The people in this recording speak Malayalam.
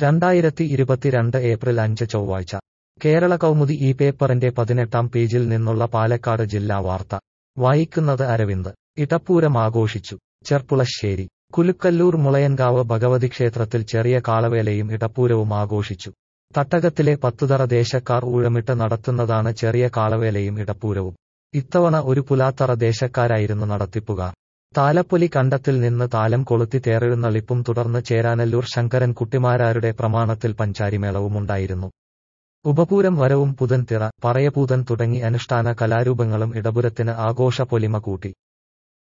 രണ്ടായിരത്തി ഇരുപത്തിരണ്ട് ഏപ്രിൽ അഞ്ച് ചൊവ്വാഴ്ച കേരള കൗമുദി ഈ പേപ്പറിന്റെ പതിനെട്ടാം പേജിൽ നിന്നുള്ള പാലക്കാട് ജില്ലാ വാർത്ത വായിക്കുന്നത് അരവിന്ദ് ഇടപ്പൂരം ആഘോഷിച്ചു ചെർപ്പുളശ്ശേരി കുലുക്കല്ലൂർ മുളയൻകാവ് ഭഗവതി ക്ഷേത്രത്തിൽ ചെറിയ കാളവേലയും ഇടപ്പൂരവും ആഘോഷിച്ചു തട്ടകത്തിലെ പത്തുതറ ദേശക്കാർ ഊഴമിട്ട് നടത്തുന്നതാണ് ചെറിയ കാളവേലയും ഇടപ്പൂരവും ഇത്തവണ ഒരു പുലാത്തറ ദേശക്കാരായിരുന്നു നടത്തിപ്പുകാർ താലപ്പൊലി കണ്ടത്തിൽ നിന്ന് താലം കൊളുത്തി തേരെഴുന്നള്ളിപ്പും തുടർന്ന് ചേരാനല്ലൂർ ശങ്കരൻ കുട്ടിമാരാരുടെ പ്രമാണത്തിൽ പഞ്ചാരിമേളവുമുണ്ടായിരുന്നു ഉപപൂരം വരവും പുതൻതിറ പറയപൂതൻ തുടങ്ങി അനുഷ്ഠാന കലാരൂപങ്ങളും ഇടപുരത്തിന് ആഘോഷ പൊലിമ കൂട്ടി